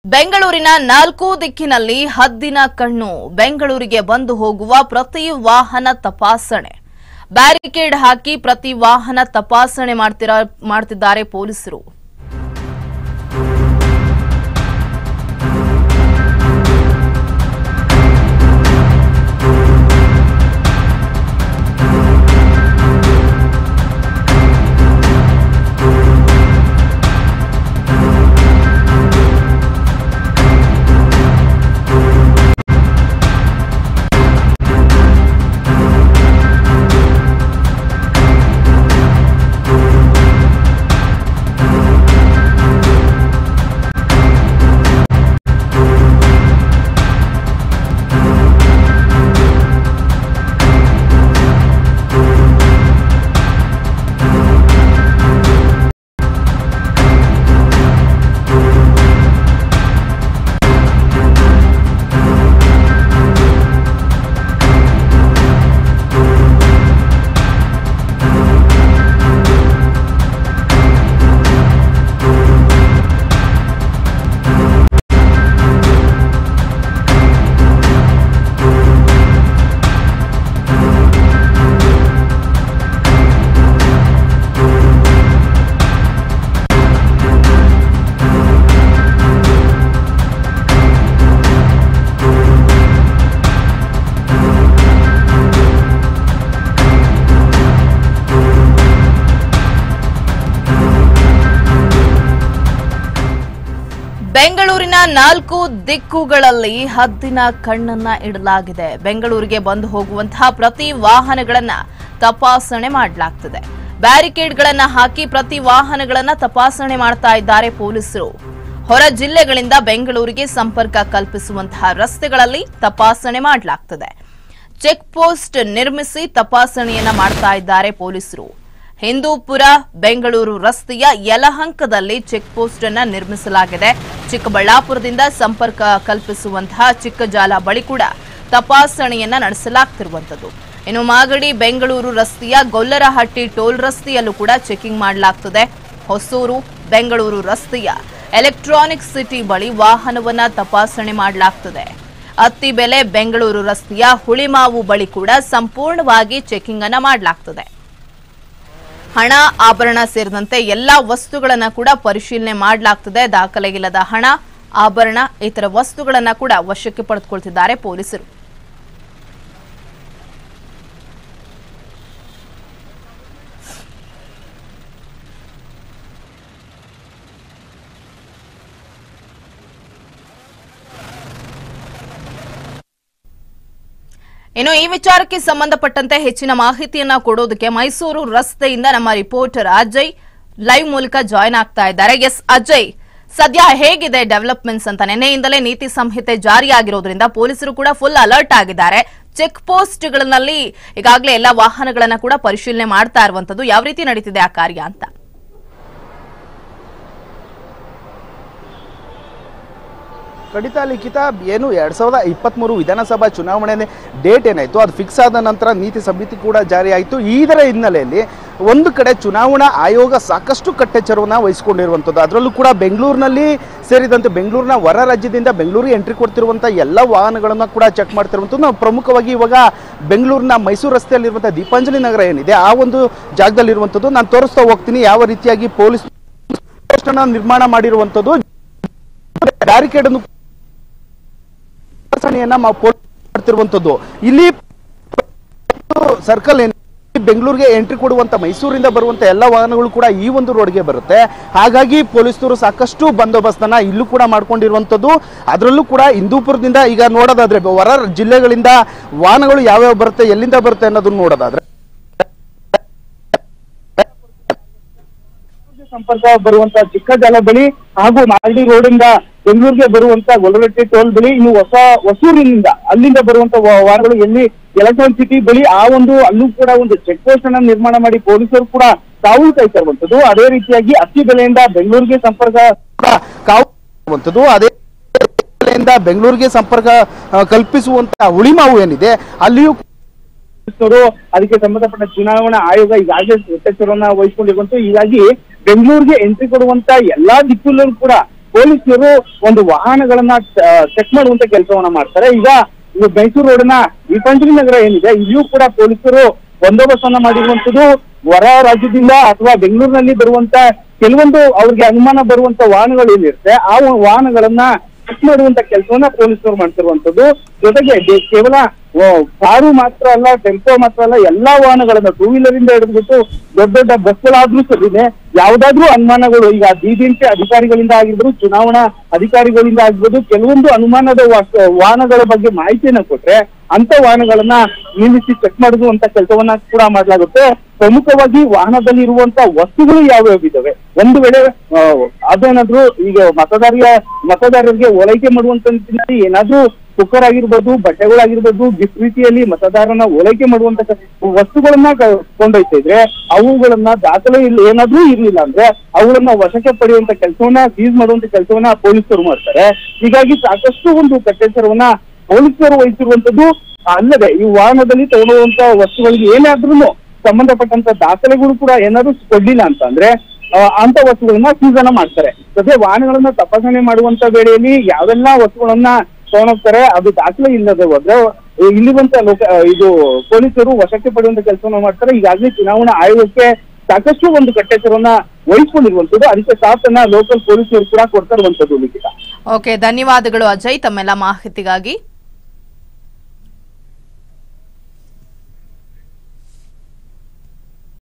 ಬೆಂಗಳೂರಿನ ನಾಲ್ಕು ದಿಕ್ಕಿನಲ್ಲಿ ಹದ್ದಿನ ಕಣ್ಣು ಬೆಂಗಳೂರಿಗೆ ಬಂದು ಹೋಗುವ ಪ್ರತಿ ವಾಹನ ತಪಾಸಣೆ ಬ್ಯಾರಿಕೇಡ್ ಹಾಕಿ ಪ್ರತಿ ವಾಹನ ತಪಾಸಣೆ ಮಾಡ್ತಿರ ಮಾಡ್ತಿದ್ದಾರೆ ಪೊಲೀಸರು ಬೆಂಗಳೂರಿನ ನಾಲ್ಕು ದಿಕ್ಕುಗಳಲ್ಲಿ ಹದ್ದಿನ ಕಣ್ಣನ್ನ ಇಡಲಾಗಿದೆ ಬೆಂಗಳೂರಿಗೆ ಬಂದು ಹೋಗುವಂತಹ ಪ್ರತಿ ವಾಹನಗಳನ್ನ ತಪಾಸಣೆ ಮಾಡಲಾಗ್ತದೆ ಬ್ಯಾರಿಕೇಡ್ಗಳನ್ನ ಹಾಕಿ ಪ್ರತಿ ವಾಹನಗಳನ್ನ ತಪಾಸಣೆ ಮಾಡ್ತಾ ಇದ್ದಾರೆ ಪೊಲೀಸರು ಹೊರ ಜಿಲ್ಲೆಗಳಿಂದ ಬೆಂಗಳೂರಿಗೆ ಸಂಪರ್ಕ ಕಲ್ಪಿಸುವಂತಹ ರಸ್ತೆಗಳಲ್ಲಿ ತಪಾಸಣೆ ಮಾಡಲಾಗ್ತದೆ ಚೆಕ್ ಪೋಸ್ಟ್ ನಿರ್ಮಿಸಿ ತಪಾಸಣೆಯನ್ನ ಮಾಡ್ತಾ ಇದ್ದಾರೆ ಪೊಲೀಸರು ಹಿಂದೂಪುರ ಬೆಂಗಳೂರು ರಸ್ತೆಯ ಯಲಹಂಕದಲ್ಲಿ ಚೆಕ್ ಪೋಸ್ಟ್ ಅನ್ನ ನಿರ್ಮಿಸಲಾಗಿದೆ ಚಿಕ್ಕಬಳ್ಳಾಪುರದಿಂದ ಸಂಪರ್ಕ ಕಲ್ಪಿಸುವಂತಹ ಚಿಕ್ಕಜಾಲ ಬಳಿ ಕೂಡ ತಪಾಸಣೆಯನ್ನ ನಡೆಸಲಾಗ್ತಿರುವಂತದ್ದು ಇನ್ನು ಮಾಗಡಿ ಬೆಂಗಳೂರು ರಸ್ತೆಯ ಗೊಲ್ಲರಹಟ್ಟಿ ಟೋಲ್ ರಸ್ತೆಯಲ್ಲೂ ಕೂಡ ಚೆಕಿಂಗ್ ಮಾಡಲಾಗ್ತದೆ ಹೊಸೂರು ಬೆಂಗಳೂರು ರಸ್ತೆಯ ಎಲೆಕ್ಟ್ರಾನಿಕ್ ಸಿಟಿ ಬಳಿ ವಾಹನವನ್ನ ತಪಾಸಣೆ ಮಾಡಲಾಗ್ತದೆ ಅತ್ತಿಬೆಲೆ ಬೆಂಗಳೂರು ರಸ್ತೆಯ ಹುಳಿಮಾವು ಬಳಿ ಕೂಡ ಸಂಪೂರ್ಣವಾಗಿ ಚೆಕಿಂಗ್ ಅನ್ನ ಮಾಡಲಾಗ್ತದೆ ಹಣ ಆಭರಣ ಸೇರಿದಂತೆ ಎಲ್ಲಾ ವಸ್ತುಗಳನ್ನ ಕೂಡ ಪರಿಶೀಲನೆ ಮಾಡಲಾಗ್ತದೆ ದಾಖಲೆಗಿಲ್ಲದ ಹಣ ಆಭರಣ ಇತರ ವಸ್ತುಗಳನ್ನ ಕೂಡ ವಶಕ್ಕೆ ಪಡೆದುಕೊಳ್ತಿದ್ದಾರೆ ಪೊಲೀಸರು ಇನ್ನು ಈ ವಿಚಾರಕ್ಕೆ ಸಂಬಂಧಪಟ್ಟಂತೆ ಹೆಚ್ಚಿನ ಮಾಹಿತಿಯನ್ನ ಕೊಡೋದಕ್ಕೆ ಮೈಸೂರು ರಸ್ತೆಯಿಂದ ನಮ್ಮ ರಿಪೋರ್ಟರ್ ಅಜಯ್ ಲೈವ್ ಮೂಲಕ ಜಾಯ್ನ್ ಆಗ್ತಾ ಇದ್ದಾರೆ ಎಸ್ ಅಜಯ್ ಸದ್ಯ ಹೇಗಿದೆ ಡೆವಲಪ್ಮೆಂಟ್ಸ್ ಅಂತ ನಿನ್ನೆಯಿಂದಲೇ ನೀತಿ ಸಂಹಿತೆ ಜಾರಿಯಾಗಿರೋದ್ರಿಂದ ಪೊಲೀಸರು ಕೂಡ ಫುಲ್ ಅಲರ್ಟ್ ಆಗಿದ್ದಾರೆ ಚೆಕ್ ಪೋಸ್ಟ್ಗಳಲ್ಲಿ ಈಗಾಗಲೇ ಎಲ್ಲ ವಾಹನಗಳನ್ನ ಕೂಡ ಪರಿಶೀಲನೆ ಮಾಡ್ತಾ ಇರುವಂತದ್ದು ಯಾವ ರೀತಿ ನಡೀತಿದೆ ಆ ಕಾರ್ಯ ಅಂತ ಖಂಡಿತ ಲಿಖಿತ ಏನು ಎರಡ್ ಸಾವಿರದ ಇಪ್ಪತ್ತ್ಮೂರು ವಿಧಾನಸಭಾ ಚುನಾವಣೆ ಡೇಟ್ ಏನಾಯಿತು ಅದು ಫಿಕ್ಸ್ ಆದ ನಂತರ ನೀತಿ ಸಮಿತಿ ಕೂಡ ಜಾರಿಯಾಯಿತು ಇದರ ಹಿನ್ನೆಲೆಯಲ್ಲಿ ಒಂದು ಕಡೆ ಚುನಾವಣಾ ಆಯೋಗ ಸಾಕಷ್ಟು ಕಟ್ಟೆಚ್ಚರವನ್ನು ವಹಿಸಿಕೊಂಡಿರುವಂಥದ್ದು ಅದರಲ್ಲೂ ಕೂಡ ಬೆಂಗಳೂರಿನಲ್ಲಿ ಸೇರಿದಂತೆ ಬೆಂಗಳೂರಿನ ಹೊರ ರಾಜ್ಯದಿಂದ ಬೆಂಗಳೂರಿಗೆ ಎಂಟ್ರಿ ಕೊಡ್ತಿರುವಂಥ ಎಲ್ಲ ವಾಹನಗಳನ್ನು ಕೂಡ ಚೆಕ್ ಮಾಡ್ತಿರುವಂಥದ್ದು ನಾವು ಪ್ರಮುಖವಾಗಿ ಇವಾಗ ಬೆಂಗಳೂರಿನ ಮೈಸೂರು ರಸ್ತೆಯಲ್ಲಿರುವಂಥ ದೀಪಾಂಜಲಿ ನಗರ ಏನಿದೆ ಆ ಒಂದು ಜಾಗದಲ್ಲಿರುವಂಥದ್ದು ನಾನು ತೋರಿಸ್ತಾ ಹೋಗ್ತೀನಿ ಯಾವ ರೀತಿಯಾಗಿ ಪೊಲೀಸ್ ಪೋಸ್ಟನ್ನು ನಿರ್ಮಾಣ ಮಾಡಿರುವಂಥದ್ದು ಬ್ಯಾರಿಕೇಡ್ ಅನ್ನು ತಪಾಸಣೆಯನ್ನ ನಾವು ಪೋಲ್ ಮಾಡ್ತಿರುವಂತದ್ದು ಇಲ್ಲಿ ಸರ್ಕಲ್ ಏನ್ ಬೆಂಗಳೂರಿಗೆ ಎಂಟ್ರಿ ಕೊಡುವಂತ ಮೈಸೂರಿಂದ ಬರುವಂತ ಎಲ್ಲ ವಾಹನಗಳು ಕೂಡ ಈ ಒಂದು ರೋಡ್ಗೆ ಬರುತ್ತೆ ಹಾಗಾಗಿ ಪೊಲೀಸರು ಸಾಕಷ್ಟು ಬಂದೋಬಸ್ತನ್ನ ಇಲ್ಲೂ ಕೂಡ ಮಾಡ್ಕೊಂಡಿರುವಂತದ್ದು ಅದರಲ್ಲೂ ಕೂಡ ಹಿಂದೂಪುರದಿಂದ ಈಗ ನೋಡೋದಾದ್ರೆ ಹೊರ ಜಿಲ್ಲೆಗಳಿಂದ ವಾಹನಗಳು ಯಾವ್ಯಾವ ಬರುತ್ತೆ ಎಲ್ಲಿಂದ ಬರುತ್ತೆ ಅನ್ನೋದನ್ನ ನೋಡೋದಾದ್ರೆ ಸಂಪರ್ಕ ಬರುವಂತ ಚಿಕ್ಕಜಾಲ ಬಳಿ ಹಾಗೂ ಮಾಗಡಿ ರೋಡಿಂದ ಬೆಂಗಳೂರಿಗೆ ಬರುವಂತ ಗೊಲ್ಲರಟ್ಟಿ ಟೋಲ್ ಬಳಿ ಇನ್ನು ಹೊಸ ಹೊಸೂರಿನಿಂದ ಅಲ್ಲಿಂದ ಬರುವಂತ ವಾ- ವಾಹನಗಳು ಎಲ್ಲಿ ಎಲೆಕ್ಟ್ರಾನಿಕ್ ಸಿಟಿ ಬಳಿ ಆ ಒಂದು ಅಲ್ಲೂ ಕೂಡ ಒಂದು ಚೆಕ್ ಪೋಸ್ಟ್ ಅನ್ನ ನಿರ್ಮಾಣ ಮಾಡಿ ಪೊಲೀಸರು ಕೂಡ ಕಾವಲು ಕಾಯ್ತಾ ಇರುವಂತದ್ದು ಅದೇ ರೀತಿಯಾಗಿ ಅಕ್ಕಿ ಬೆಲೆಯಿಂದ ಬೆಂಗಳೂರಿಗೆ ಸಂಪರ್ಕ ಕೂಡ ಕಾವಲು ಕಾಯುವಂಥದ್ದು ಅದೇ ಬೆಲೆಯಿಂದ ಬೆಂಗಳೂರಿಗೆ ಸಂಪರ್ಕ ಆ, ಕಲ್ಪಿಸುವಂತ ಉಳಿಮಾವು ಏನಿದೆ ಅಲ್ಲಿಯೂ ಪೊಲೀಸರು ಅದಕ್ಕೆ ಸಂಬಂಧಪಟ್ಟ ಚುನಾವಣಾ ಆಯೋಗ ಈಗಾಗಲೇ ಕಟ್ಟೆಚ್ಚರವನ್ನ ವಹಿಸಿಕೊಂಡಿರುವಂತ ಹೀಗಾಗಿ ಬೆಂಗಳೂರಿಗೆ ಎಂಟ್ರಿ ಕೊಡುವಂತ ಎಲ್ಲಾ ದಿಕ್ಕುಗಳಲ್ಲೂ ಕೂಡ ಪೊಲೀಸರು ಒಂದು ವಾಹನಗಳನ್ನ ಚೆಕ್ ಮಾಡುವಂತ ಕೆಲಸವನ್ನ ಮಾಡ್ತಾರೆ ಈಗ ಇದು ಮೈಸೂರು ರೋಡ್ನ ವಿಪಂಚಮಿ ನಗರ ಏನಿದೆ ಇಲ್ಲಿಯೂ ಕೂಡ ಪೊಲೀಸರು ಬಂದೋಬಸ್ತನ್ನ ಮಾಡಿರುವಂತದ್ದು ಹೊರ ರಾಜ್ಯದಿಂದ ಅಥವಾ ಬೆಂಗಳೂರಿನಲ್ಲಿ ಬರುವಂತ ಕೆಲವೊಂದು ಅವ್ರಿಗೆ ಅನುಮಾನ ಬರುವಂತ ವಾಹನಗಳು ಏನಿರುತ್ತೆ ಆ ವಾಹನಗಳನ್ನ ಚೆಕ್ ಮಾಡುವಂತ ಕೆಲಸವನ್ನ ಪೊಲೀಸರು ಮಾಡ್ತಿರುವಂತದ್ದು ಜೊತೆಗೆ ಡೆ- ಕೇವಲ ಆ, ಕಾರು ಮಾತ್ರ ಅಲ್ಲ ಟೆಂಪೋ ಮಾತ್ರ ಅಲ್ಲ ಎಲ್ಲಾ ವಾಹನಗಳನ್ನ ಟೂ ವೀಲರ್ ಇಂದ ಹಿಡಿದ್ಬಿಟ್ಟು ದೊಡ್ಡ ದೊಡ್ಡ ಬಸ್ಗಳಾದ್ರೂ ಸರಿನೆ ಯಾವ್ದಾದ್ರೂ ಅನುಮಾನಗಳು ಈಗ ಬಿಬಿಎಂಪಿ ಅಧಿಕಾರಿಗಳಿಂದ ಆಗಿರ್ಬೋದು ಚುನಾವಣಾ ಅಧಿಕಾರಿಗಳಿಂದ ಆಗಿರ್ಬೋದು ಕೆಲವೊಂದು ಅನುಮಾನದ ವಾ- ವಾಹನಗಳ ಬಗ್ಗೆ ಮಾಹಿತಿಯನ್ನ ಕೊಟ್ರೆ ಅಂತ ವಾಹನಗಳನ್ನ ನಿಲ್ಲಿಸಿ ಚೆಕ್ ಮಾಡುದು ಅಂತ ಕೆಲಸವನ್ನ ಕೂಡ ಮಾಡಲಾಗುತ್ತೆ ಪ್ರಮುಖವಾಗಿ ವಾಹನದಲ್ಲಿ ಇರುವಂತ ವಸ್ತುಗಳು ಯಾವ್ಯಾವ ಇದಾವೆ ಒಂದು ವೇಳೆ ಆ, ಅದೇನಾದ್ರೂ ಈಗ ಮತದಾರರ ಮತದಾರರಿಗೆ ಓಲೈಕೆ ಮಾಡುವಂತ ನಿಟ್ಟಿನಲ್ಲಿ ಏನಾದ್ರೂ ಕುಕ್ಕರ್ ಆಗಿರ್ಬೋದು ಬಟ್ಟೆಗಳಾಗಿರ್ಬೋದು ಗಿಫ್ಟ್ ರೀತಿಯಲ್ಲಿ ಮತದಾರನ ಓಲೈಕೆ ಮಾಡುವಂತ ಕ- ವಸ್ತುಗಳನ್ನ ಕ- ಕೊಂಡೊಯ್ತಾ ಇದ್ರೆ ಅವುಗಳನ್ನ ದಾಖಲೆ ಇಲ್ಲ ಏನಾದ್ರೂ ಇರ್ಲಿಲ್ಲ ಅಂದ್ರೆ ಅವುಗಳನ್ನ ವಶಕ್ಕೆ ಪಡೆಯುವಂತ ಕೆಲಸವನ್ನ ಸೀಸ್ ಮಾಡುವಂತ ಕೆಲಸವನ್ನ ಪೊಲೀಸರು ಮಾಡ್ತಾರೆ ಹೀಗಾಗಿ ಸಾಕಷ್ಟು ಒಂದು ಕಟ್ಟೆಚ್ಚರವನ್ನ ಪೊಲೀಸರು ವಹಿಸಿರುವಂತದ್ದು ಅಲ್ಲದೆ ಈ ವಾಹನದಲ್ಲಿ ತಗೊಳ್ಳುವಂತ ವಸ್ತುಗಳಿಗೆ ಏನಾದ್ರೂ ಸಂಬಂಧಪಟ್ಟಂತ ದಾಖಲೆಗಳು ಕೂಡ ಏನಾದ್ರು ಕೊಡ್ಲಿಲ್ಲ ಅಂತ ಅಂದ್ರೆ ಆ, ಅಂತ ವಸ್ತುಗಳನ್ನ ಸೀಸನ ಮಾಡ್ತಾರೆ ಜೊತೆ ವಾಹನಗಳನ್ನ ತಪಾಸಣೆ ಮಾಡುವಂತ ವೇಳೆಯಲ್ಲಿ ಯಾವೆಲ್ಲ ವಸ್ತುಗಳನ್ನ ತಗೊಂಡೋಗ್ತಾರೆ ಅದು ದಾಖಲೆ ಇಲ್ಲದೆ ಹೋದ್ರೆ ಇಲ್ಲಿ ಬಂತ ಲೋಕ ಆ, ಇದು ಪೊಲೀಸರು ವಶಕ್ಕೆ ಪಡೆಯುವಂತ ಕೆಲಸವನ್ನ ಮಾಡ್ತಾರೆ ಈಗಾಗಲೇ ಚುನಾವಣಾ ಆಯೋಗಕ್ಕೆ ಸಾಕಷ್ಟು ಒಂದು ಕಟ್ಟೆಚ್ಚರವನ್ನ ವಹಿಸ್ಕೊಂಡಿರುವಂತದ್ದು ಅದಕ್ಕೆ ಸಾಥನ್ನ ಲೋಕಲ್ ಪೊಲೀಸರು ಕೂಡ ಕೊಡ್ತಾ ಇರುವಂತದ್ದು ಲಿಖಿತ ಓಕೆ ಧನ್ಯವಾದಗಳು ಅಜಯ್ ತಮ್ಮೆಲ್ಲ ಮಾಹಿತಿಗಾಗಿ